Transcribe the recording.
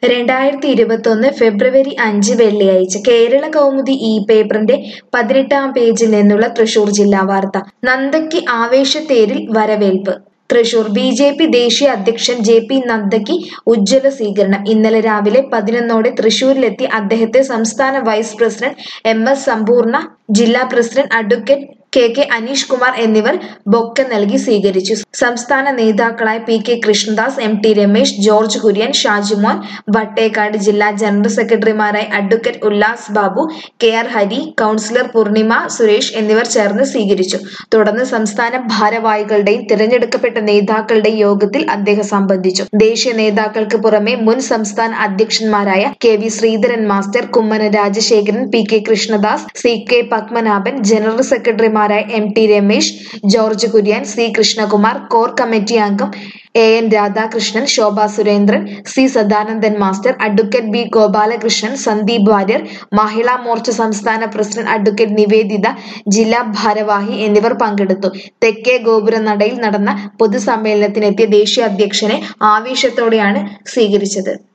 രണ്ടായിരത്തി ഇരുപത്തൊന്ന് ഫെബ്രുവരി അഞ്ച് വെള്ളിയാഴ്ച കേരള കൗമുദി ഈ പേപ്പറിന്റെ പതിനെട്ടാം പേജിൽ നിന്നുള്ള തൃശൂർ ജില്ലാ വാർത്ത നന്ദയ്ക്ക് ആവേശത്തേരിൽ വരവേൽപ്പ് തൃശൂർ ബി ജെ പി ദേശീയ അധ്യക്ഷൻ ജെ പി നദ്ദയ്ക്ക് ഉജ്ജ്വല സ്വീകരണം ഇന്നലെ രാവിലെ പതിനൊന്നോടെ തൃശൂരിലെത്തി അദ്ദേഹത്തെ സംസ്ഥാന വൈസ് പ്രസിഡന്റ് എം എസ് സമ്പൂർണ്ണ ജില്ലാ president advocate K K Aneesh Kumar എന്നിവർ ബൊക്കെ നൽകി സ്വീകരിച്ചു സംസ്ഥാന നേതാക്കളായ P K Krishnadas M T Ramesh George Kurian Shajimon Vattekkad ജില്ലാ ജനറൽ സെക്രട്ടറിമാരായ advocate Ullas Babu K R Hari councillor Poornima Suresh എന്നിവർ ചേർന്ന് സ്വീകരിച്ചു തുടർന്ന് സംസ്ഥാന ഭാരവാഹികളുടെയും തിരഞ്ഞെടുക്കപ്പെട്ട നേതാക്കളുടെയും യോഗത്തിൽ അദ്ദേഹം സംബന്ധിച്ചു ദേശീയ നേതാക്കൾക്ക് പുറമെ മുൻ സംസ്ഥാന അധ്യക്ഷന്മാരായ K V Sreedharan master Kummanam Rajasekharan P K Krishnadas C K Padmanabhan general സെക്രട്ടറിമാരായ M T Ramesh George Kurian C Krishnakumar core committee അംഗം A N Radhakrishnan Sobha Surendran C Sadanandan master advocate B Gopalakrishnan Sandeep Warrier Mahila Morcha സംസ്ഥാന പ്രസിഡന്റ് അഡ്വക്കേറ്റ് നിവേദിത ജില്ലാ ഭാരവാഹി എന്നിവർ പങ്കെടുത്തു തെക്കേ ഗോപുര നടയിൽ നടന്ന പൊതുസമ്മേളനത്തിനെത്തിയ ദേശീയ അധ്യക്ഷനെ ആവേശത്തോടെയാണ് സ്വീകരിച്ചത്